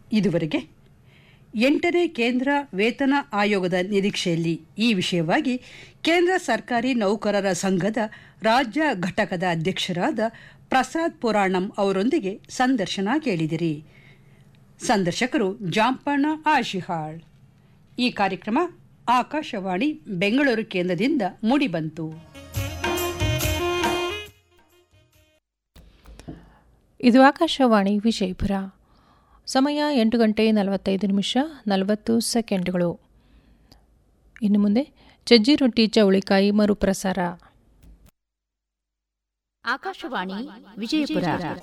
ಇದುವರೆಗೆ ಎಂಟನೇ ಕೇಂದ್ರ ವೇತನ ಆಯೋಗದ ನಿರೀಕ್ಷೆಯಲ್ಲಿ ಈ ವಿಷಯವಾಗಿ ಕೇಂದ್ರ ಸರ್ಕಾರಿ ನೌಕರರ ಸಂಘದ ರಾಜ್ಯ ಘಟಕದ ಅಧ್ಯಕ್ಷರಾದ ಪ್ರಸಾದ್ ಪುರಾಣಂ ಅವರೊಂದಿಗೆ ಸಂದರ್ಶನ ಕೇಳಿದಿರಿ ಸಂದರ್ಶಕರು ಜಾಂಪಣ್ಣ ಆಶಿಹಾಳ್ ಈ ಕಾರ್ಯಕ್ರಮ ಆಕಾಶವಾಣಿ ಬೆಂಗಳೂರು ಕೇಂದ್ರದಿಂದ ಮೂಡಿಬಂತು ಇದು ಆಕಾಶವಾಣಿ ವಿಜಯಪುರ ಸಮಯ ಎಂಟು ಗಂಟೆ ನಲವತ್ತೈದು ನಿಮಿಷ ನಲವತ್ತು ಸೆಕೆಂಡ್ಗಳು ಇನ್ನು ಮುಂದೆ ಚಜ್ಜಿ ರೊಟ್ಟಿ ಚೌಳಿಕಾಯಿ ಮರುಪ್ರಸಾರ ಆಕಾಶವಾಣಿ ವಿಜಯಪುರ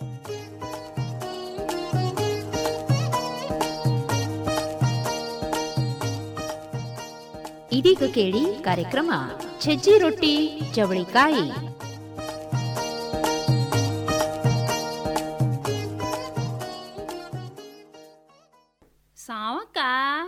ಇದೀಗ ಕೇಳಿ ಕಾರ್ಯಕ್ರಮ ಸಜ್ಜಿ ರೊಟ್ಟಿ ಚವಳಿಕಾಯಿ ಸಾವಕ್ಕ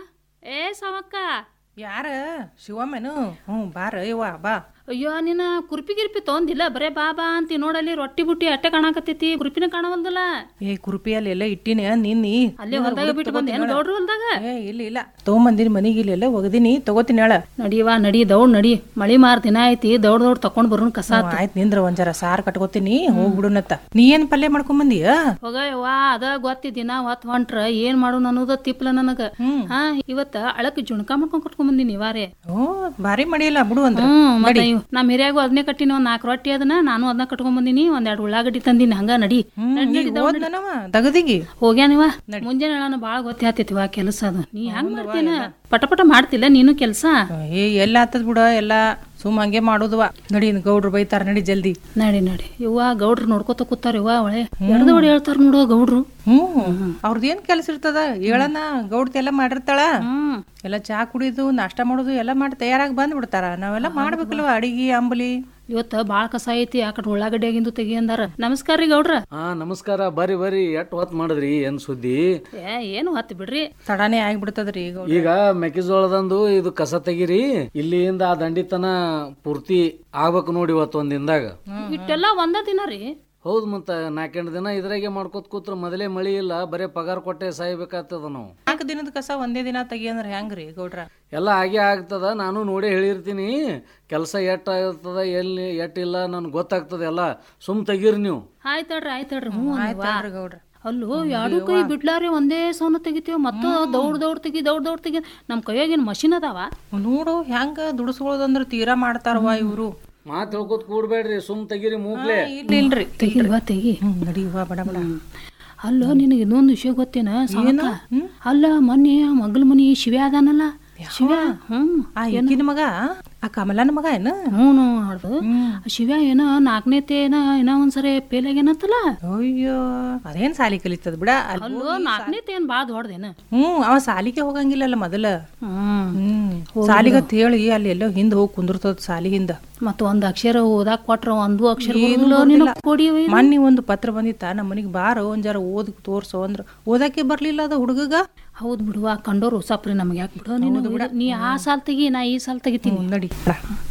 ಏ ಸಾವಕ್ಕ ಯಾರ ಶಿವಮ್ಮನು ಹ್ಞೂ ಬಾರ ಯವ್ವ ಬಾ ಅಯ್ಯೋ ನಿನ್ನ ಕುರ್ಪಿ ಗಿರ್ಪಿ ತೊಂದಿಲ್ಲ ಬರೇ ಬಾ ಬಾ ಅಂತಿ ನೋಡಲ್ಲಿ ರೊಟ್ಟಿ ಬುಟ್ಟಿ ಅಟ್ಟೆ ಕಾಣಕತ್ತೈತಿ ಕುರ್ಪಿನ ಕಾಣವಲ್ದಲ್ಲ ಏ ಕುರುಪಿಯಲ್ಲಿ ಎಲ್ಲ ಇಟ್ಟಿನಿ ನಿನ್ನಿ ಅಲ್ಲೇ ಹೊಲ್ದಾಗ ಬಿಟ್ಟು ಬಂದೆ ಏನು ಗೌಡ್ರು ಹೊಲ್ದಾಗ ಏ ಇಲ್ಲ ಇಲ್ಲ ತೊಗೊಂಬಂದಿನಿ ಮನಿಗೆ ಇಲ್ಲೆಲ್ಲ ಒಗದಿನಿ ತಗೋತೀನಿ ಹೇಳ ನಡಿವಾ ನಡಿ ದೌಡ್ ನಡಿ ಮಳಿ ಮಾರ್ ದಿನ ಐತಿ ದೌಡ್ ದೌಡ್ ತಕೊಂಡ್ ಬರೋನ್ ಕಸ ಆತ್. ಆಯ್ತು ನಿಂದ್ರ ಒಂದ್ ಜರ ಸಾರ್ ಕಟ್ಕೋತೀನಿ ಹೋಗ್ಬಿಡುನತ್ತ ನೀ ಏನ್ ಪಲ್ಯ ಮಾಡ್ಕೊಂಬಂದಿಯ ಹೋಗ ಯವ್ವಾ ಅದ ಗೊತ್ತಿ ದಿನ ಹೊತ್ ಹೊಂಟ್ರ ಏನ್ ಮಾಡು ಅನ್ನೋದ ತಿಪ್ಲ ನನಗ ಹಾ ಇವತ್ತ ಅಳಕ್ ಜುಣಕ ಮಾಡ್ಕೊಂಡ್ ಕಟ್ಕೊಂಡ್ ಬಂದಿನಿ ವಾರೆ ಓ ಭಾರಿ ಮಾಡಿಯಲ್ಲ ಬಿಡು ಅಂದ್ರ ಹ್ಮ್ ಮತ್ತೆ ಇವ್- ನಮ್ ಹಿರಿಯಾಗು ಅದನ್ನೇ ಕಟ್ಟಿನಿ ಒಂದ್ ನಾಲ್ಕು ರೊಟ್ಟಿ ಅದನ್ನ ನಾನು ಅದನ್ನ ಕಟ್ಕೊಂಡ್ ಬಂದಿನಿ ಒಂದ್ ಎರಡು ಉಳ್ಳಾಗಡ್ಡಿ ತಂದಿನಿ ಹಂಗ ನಡಿ ನಡಿ, ನಡಿ, ದೌಡ್ ನಡಿ. ಹೋದ್ನವ ದಗದಿಗಿ ಹೋಗ್ಯಾನಿವ ಮುಂಜಾನೆ ನಾನು ಬಾಳ ಗೊತ್ತಾಗ್ತೈತಿವ ಕೆಲಸ ಅದು ನೀ ಹೆಂಗ್ ಮಾಡ್ತೀನ ಪಟ ಪಟ ಮಾಡ್ತಿಲ್ಲ ನೀನು ಕೆಲಸ ಏ ಎಲ್ಲ ಆತದ್ ಬಿಡ ಎಲ್ಲ ಸುಮ್ ಹಂಗೆ ಮಾಡೋದುವ ನಡಿ ಇನ್ ಗೌಡ್ರು ಬೈತಾರ ನಡಿ ಜಲ್ದಿ ನಡಿ ನಡಿ ಇವ್ವ ಗೌಡ್ರು ನೋಡ್ಕೊತ ಕೂತಾರ ಇವ್ವ ಒಳೆ ಎಡ್ದ ಹೊಡಿ ಹೇಳ್ತಾರ ನೋಡು ಗೌಡ್ರು ಹ್ಮ್ ಅವ್ರದ್ದೇನ್ ಕೆಲ್ಸ ಇರ್ತದ ಹೇಳನ ಗೌಡ್ತಿ ಎಲ್ಲ ಮಾಡಿರ್ತಾಳ ಹ್ಮ್ ಎಲ್ಲ ಚಾ ಕುಡಿದು ನಾಷ್ಟ ಮಾಡೋದು ಎಲ್ಲ ಮಾಡಿ ತಯಾರಾಗಿ ಬಂದ್ ಬಿಡ್ತಾರ ನಾವೆಲ್ಲ ಮಾಡ್ಬೇಕಲ್ವ ಅಡಿಗೆ ಅಂಬಲಿ ಇವತ್ತ ಬಾಳ ಕಸ ಐತಿ ಆ ಕಡೆ ಉಳ್ಳಾಗಡ್ಡಿ ಆಗಿಂದು ತೆಗಿ ಅಂದಾರ ನಮಸ್ಕಾರ ರೀ ಗೌಡ್ರ ಹಾ ನಮಸ್ಕಾರ ಬರ್ರಿ ಬರ್ರಿ ಎಷ್ಟ್ ಹೊತ್ ಮಾಡಿದ್ರಿ ಏನ್ ಸುದ್ದಿ ಏ ಏನು ಹತ್ತು ಬಿಡ್ರಿ ತಡಾನೇ ಆಗ್ಬಿಡ್ತದ್ರಿ ಈಗ ಈಗ ಮೆಕ್ಕೆಜೋಳದಂದು ಇದು ಕಸ ತೆಗಿರಿ ಇಲ್ಲಿಂದ ಆ ದಂಡಿತನ ಪೂರ್ತಿ ಆಗ್ಬೇಕು ನೋಡಿ ಇವತ್ತು ಒಂದ್ ದಿನದಾಗ ಇಟ್ಟೆಲ್ಲ ಒಂದ ದಿನ ರೀ ಹೌದ್ ಮತ್ತ ನಾಲ್ಕೆಂಟು ದಿನ ಇದ್ರಾಗೆ ಮಾಡ್ಕೋತ ಕೂತ್ರ ಮೊದಲೇ ಮಳಿ ಇಲ್ಲ ಬರೇ ಪಗಾರ ಕೊಟ್ಟೆ ಸಾಯ್ಬೇಕಾಗ್ತದ ನಾವು ನಾಲ್ಕು ದಿನದ ಕಸ ಒಂದೇ ದಿನ ತೆಗಿ ಅಂದ್ರ ಹೆಂಗ್ರಿ ಗೌಡ್ರ ಎಲ್ಲ ಹಾಗೆ ಆಗ್ತದ ನಾನು ನೋಡಿ ಹೇಳಿರ್ತೀನಿ ಕೆಲಸ ಎಷ್ಟ್ ಆಗ್ತದ ಎಲ್ಲಿ ಎಷ್ಟ್ ಇಲ್ಲ ನನ್ಗೆ ಗೊತ್ತಾಗ್ತದ ಎಲ್ಲ ಸುಮ್ ತೆಗೀರಿ ನೀವು ಆಯ್ತಡ್ರಿ ಆಯ್ತಡ್ರಿ ಹ್ಞೂ ಅಂದ್ವಾ. ಆಯ್ತಲ್ರಿ ಗೌಡ್ರ ಅಲ್ಲೋ ಎರಡು ಕೈ ಬಿಡ್ಲಾರಿ ಒಂದೇ ಸೌನ ತೆಗಿತೀವಿ ಮತ್ತ ದೌಡ್ ದೌಡ್ ತೆಗಿ ದೌಡ್ ದೌಡ್ ತೆಗಿ ನಮ್ ಕೈಯಾಗಿನ ಮಷಿನ್ ಅದಾವ ನೋಡು ಹೆಂಗ ದುಡಿಸ್ಕೊಳ್ಳೋದಂದ್ರ ತೀರಾ ಮಾಡ್ತಾರವ ಇವ್ರು ಮಾತು ಹೇಳ್ಕೊತ ಕೂಡ್ಬೇಡ್ರಿ ಸುಮ್ ತೆಗೀರಿ ಮೂಗ್ಲೆ ಇಲ್ಲ ಇಲ್ರಿ ತೆಗಿಲ್ವಾ ತೆಗಿ ಹ್ಮ್ ನಡಿವಾ ಬಡ ಬಡ ಅಲ್ಲ ನಿನಗೆ ಇನ್ನೊಂದು ವಿಷಯ ಗೊತ್ತೇನ ಸಾವಕ ಅಲ್ಲ ಮೊನ್ನೆ ಆ ಮಗ್ಲ ಮನಿ ಶಿವ ಅದಾನಲ್ಲ ಶಿವ ಹ್ಮ್ ಆ ಈಕಿನ ಮಗ ಆ ಕಮಲನ ಮಗ ಏನ ಹ್ಞೂ ನೋಡ್ದು ಶಿವ ಏನ ನಾಲ್ಕನೇತೆ ಏನ ಏನೋ ಒಂದ್ಸರಿ ಫೇಲ್ ಆಗ್ಯಾನತ್ತಲ್ಲ ಅಯ್ಯೋ ಅದೇನ್ ಸಾಲಿ ಕಲಿತದ ಬಿಡ ಅಲ್ಲಿ ಅಲ್ಲೋ ನಾಲ್ಕನೇತೆ ಏನ್ ಭಾಳ ದೊಡ್ಡದೇನ ಹ್ಮ್ ಅವ ಸಾಲಿಗೆ ಹೋಗಂಗಿಲ್ಲಲ್ಲ ಮೊದಲ ಹ್ಮ್ ಹ್ಮ್ ಸಾಲಿಗತ್ ಹೇಳಿ ಅಲ್ಲಿ ಎಲ್ಲೋ ಹಿಂದ್ ಹೋಗಿ ಕುಂದಿರ್ತದ ಸಾಲಿ ಹಿಂದ ಮತ್ತ ಒಂದ್ ಅಕ್ಷರ ಓದಾಕ್ ಕೊಟ್ರ ಒಂದು ಅಕ್ಷರ ಬರುದಿಲ್ಲ ನಿನಗ್ ಕೊಡಿ ಅವ ಏನು? ಮೊನ್ನೆ ಒಂದು ಪತ್ರ ಬಂದಿತ್ತ ನಮ್ಮ ಮನಿಗ್ ಬಾರೋ ಒಂದ್ ಜರ ಓದ್ ತೋರ್ಸೋ ಅಂದ್ರ ಓದಾಕೆ ಬರ್ಲಿಲ್ಲ ಅದ ಹುಡುಗಗ ಹೌದ್ ಬಿಡುವ ಕಂಡೋರು ಸಪ್ರಿ ನಮ್ಗೆ ಯಾಕೆ ಬಿಡು ನೀನು ನೀ ಆ ಸಾಲ್ ತೆಗಿ ನಾ ಈ ಸಾಲ್ ತೆಗಿತೀನಿ ಹ್ಮ್, ನಡಿ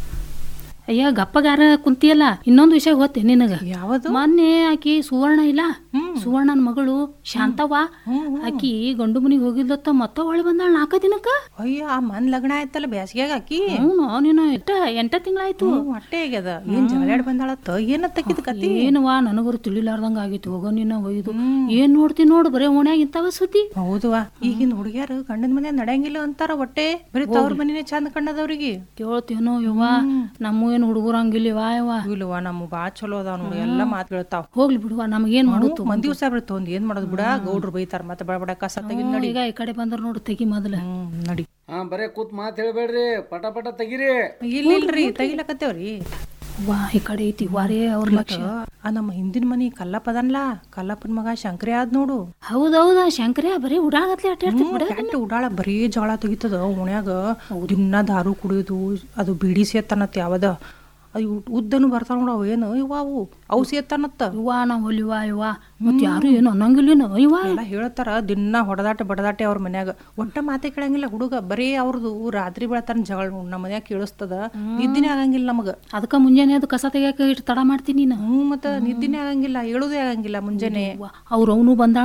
ಅಯ್ಯ ಗಪ್ಪಗಾರ ಕುಂತಿಯಲ್ಲ ಇನ್ನೊಂದು ವಿಷಯ ಗೊತ್ತೇ ನಿನಗ ಯಾವದು ಮೊನ್ನೆ ಆಕಿ ಸುವರ್ಣ ಇಲ್ಲ ಸುವರ್ಣನ ಮಗಳು ಶಾಂತವ್ವ ಆಕಿ ಗಂಡು ಮನಿಗ್ ಹೋಗಿದ್ಲತ್ತ ಮತ್ತ ಒಳ್ಳೆ ಬಂದಾಳ ನಾಲ್ಕ ದಿನಕ್ಕ ಅಯ್ಯ ಆ ಮನ್ ಲಗ್ನ ಆಯ್ತಲ್ಲ ಬ್ಯಾಸ್ಗ್ಯಾಗ ಆಕಿ ಹ್ಞೂ ನೀನು ಎಷ್ಟ ಎಂಟ ತಿಂಗಳಾಯ್ತು ಹ್ಮ್, ಹೊಟ್ಟೆ ಆಗ್ಯದ ಏನ್ ಜಗಳಾಡ್ ಬಂದಾಳತ್ತ ಏನತ್ತಕ್ಕಿದ ಕತಿ ಏನವಾ ನನಗರು ತಿಳಿಲಾರ್ದಂಗ ಆಗಿತ್ತು ಹೋಗೋ ನಿನ್ನ ಒಯ್ದು ಏನ್ ನೋಡ್ತಿ ನೋಡು ಬರೇ ಓಣ್ಯಾಗ ಇಂತಾವ ಸುದ್ದಿ ಹೌದುವಾ ಈಗಿನ ಹುಡುಗ್ಯಾರ ಗಂಡನ ಮನೆ ನಡೆಯಂಗಿಲ್ಲ ಅಂತಾರ ಹೊಟ್ಟೆ ಬರೀ ತವ್ರ ಮನಿನೇ ಚಂದ ಕಂಡದವ್ರಿಗೆ ಕೇಳ್ತೇನೋ ಯವ್ವ ನಮ್ಮ ಏನು ಹುಡುಗರಂಗಿಲ್ಲವಾ ಯವ್ವ ಇಲ್ವಾ ನಮ್ಮ ಬಾಳ್ ಚಲೋ ಅದಾವ ನೋಡಿ ಎಲ್ಲಾ ಮಾತ್ ಹೇಳ್ತಾವ ಹೋಗ್ಲಿ ಬಿಡುವ ನಮಗೇನ್ ಮಾಡುತ್ತು ಮಂದಿ ದಿವಸ ಬಿಡ್ತು ಒಂದ್ ಏನ್ ಮಾಡೋದು ಬಿಡ ಗೌಡ್ರು ಬೈತಾರ ಮತ್ತೆ ಬಡ ಬಡ ಕಸ ತೆಗಿದ್ ನಡಿ ಈಗ ಈ ಕಡೆ ಬಂದ್ರ ನೋಡು ತೆಗಿ ಮೊದಲ ಹ್ಮ್ ನಡಿ ಹಾ ಬರೇ ಕೂತ್ ಮಾತು ಹೇಳ್ಬೇಡ್ರಿ ಪಟ ಪಟ ತೆಗೀರಿ ಇಲ್ಲ ಇಲ್ರಿ ತೆಗಿಲಕತ್ತೇವ್ರಿ ವಾ ಈ ಕಡೆ ಐತಿ ವಾರೇ ಅವ್ರ ಲಕ್ಷ ಆ ನಮ್ಮ ಹಿಂದಿನ ಮನಿ ಕಲ್ಲಪ್ಪ ಅದನ್ಲ ಕಲ್ಲಪ್ಪನ ಮಗ ಶಂಕರಿ ಆದ್ ನೋಡು ಹೌದೌದ ಶಂಕರ್ಯ ಬರೀ ಉಡಾಗತ್ಲೆ ಅಟ್ಟಾಡ್ತಿ ಬಿಡ ಕೆಟ್ಟ ಉಡಾಳ ಬರೀ ಜಗಳ ತೆಗಿತದ ಓಣ್ಯಾಗ ದಿನ ದಾರು ಕುಡಿಯೋದು ಅದು ಬಿಡಿ ಸೇತನತ್ ಯಾವದ ಅದು ಉದ್ದನು ಬರ್ತಾವ ನೋಡು ಅವು ಏನು ಇವ ಅವು ಅವು ಸೇತನತ್ತ ಇವ್ವ ನಾ ಹೊಲಿವ ಇವ್ವ ಮತ್ ಯಾರು ಏನು ಅನ್ನಂಗಿಲ್ಲೇನ ಇವ್ವ ಎಲ್ಲ ಹೇಳ್ತಾರ ದಿನ ಹೊಡೆದಾಟ ಬಡದಾಟೆ ಅವ್ರ ಮನ್ಯಾಗ ಒಟ್ಟ ಮಾತೆ ಕೇಳಂಗಿಲ್ಲ ಹುಡುಗ ಬರೀ ಅವ್ರದ್ದು ರಾತ್ರಿ ಬೆಳತಾನ ಜಗಳ ನೋಡ್ ನಮ್ಮ ಮನ್ಯಾಗ ಕೇಳಿಸ್ತದ ನಿದ್ದಿನೇ ಆಗಂಗಿಲ್ಲ ನಮಗ ಅದಕ್ಕ ಮುಂಜಾನೆ ಅದು ಕಸ ತೆಗಿಯಾಕ ಇಟ್ಟು ತಡ ಮಾಡ್ತೀನಿ ನೀನು ಹ್ಞೂ ಮತ್ತ ನಿದ್ದಿನೇ ಆಗಂಗಿಲ್ಲ ಹೇಳುದೇ ಆಗಂಗಿಲ್ಲ ಮುಂಜಾನೆ ಅವ್ರ ಅವನು ಬಂದಾಳ